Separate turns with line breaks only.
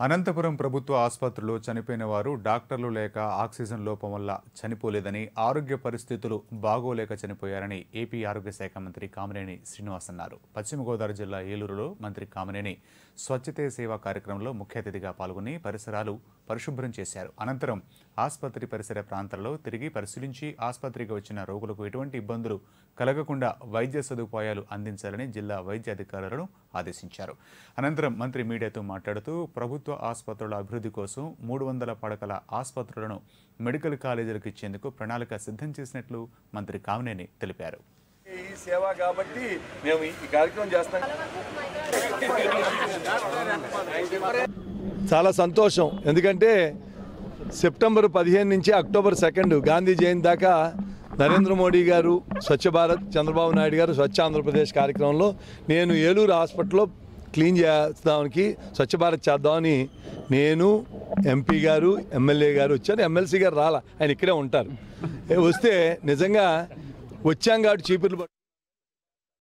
అనంతపురం ప్రభుత్వ ఆసుపత్రిలో చనిపోయిన వారు డాక్టర్లు లేక ఆక్సిజన్ లోపం వల్ల చనిపోలేదని ఆరోగ్య పరిస్థితులు బాగోలేక చనిపోయారని ఏపీ ఆరోగ్య శాఖ మంత్రి కామినేని శ్రీనివాస్ అన్నారు పశ్చిమ గోదావరి జిల్లా ఏలూరులో మంత్రి కామినేని స్వచ్ఛతే సేవ కార్యక్రమంలో ముఖ్య అతిథిగా పాల్గొని పరిసరాలు పరిశుభ్రం చేశారు అనంతరం ఆసుపత్రి పరిసర ప్రాంతాల్లో తిరిగి పరిశీలించి ఆసుపత్రికి వచ్చిన రోగులకు ఎటువంటి ఇబ్బందులు కలగకుండా వైద్య సదుపాయాలు అందించాలని జిల్లా వైద్య అధికారులను ఆదేశించారు అనంతరం మంత్రి మీడియాతో మాట్లాడుతూ ప్రభుత్వ ఆసుపత్రుల అభివృద్ధి కోసం మూడు వందల పడకల ఆసుపత్రులను మెడికల్ కాలేజీలకు ఇచ్చేందుకు ప్రణాళిక సిద్ధం చేసినట్లు మంత్రి కామినేని తెలిపారు
ఈ సేవ కాబట్టి మేము ఈ కార్యక్రమం చేస్తాం
చాలా సంతోషం ఎందుకంటే సెప్టెంబర్ పదిహేను నుంచి అక్టోబర్ సెకండ్ గాంధీ జయంతి దాకా నరేంద్ర మోడీ గారు స్వచ్ఛ భారత్ చంద్రబాబు నాయుడు గారు స్వచ్ఛ ఆంధ్రప్రదేశ్ కార్యక్రమంలో నేను ఏలూరు హాస్పిటల్లో క్లీన్ చేస్తానికి స్వచ్ఛ భారత్ చేద్దామని నేను ఎంపీ గారు ఎమ్మెల్యే గారు వచ్చారు ఎమ్మెల్సీ గారు రాలా ఆయన ఇక్కడే ఉంటారు ఏ వస్తే నిజంగా వచ్చాం కాబట్టి చీపుర్లు పట్టు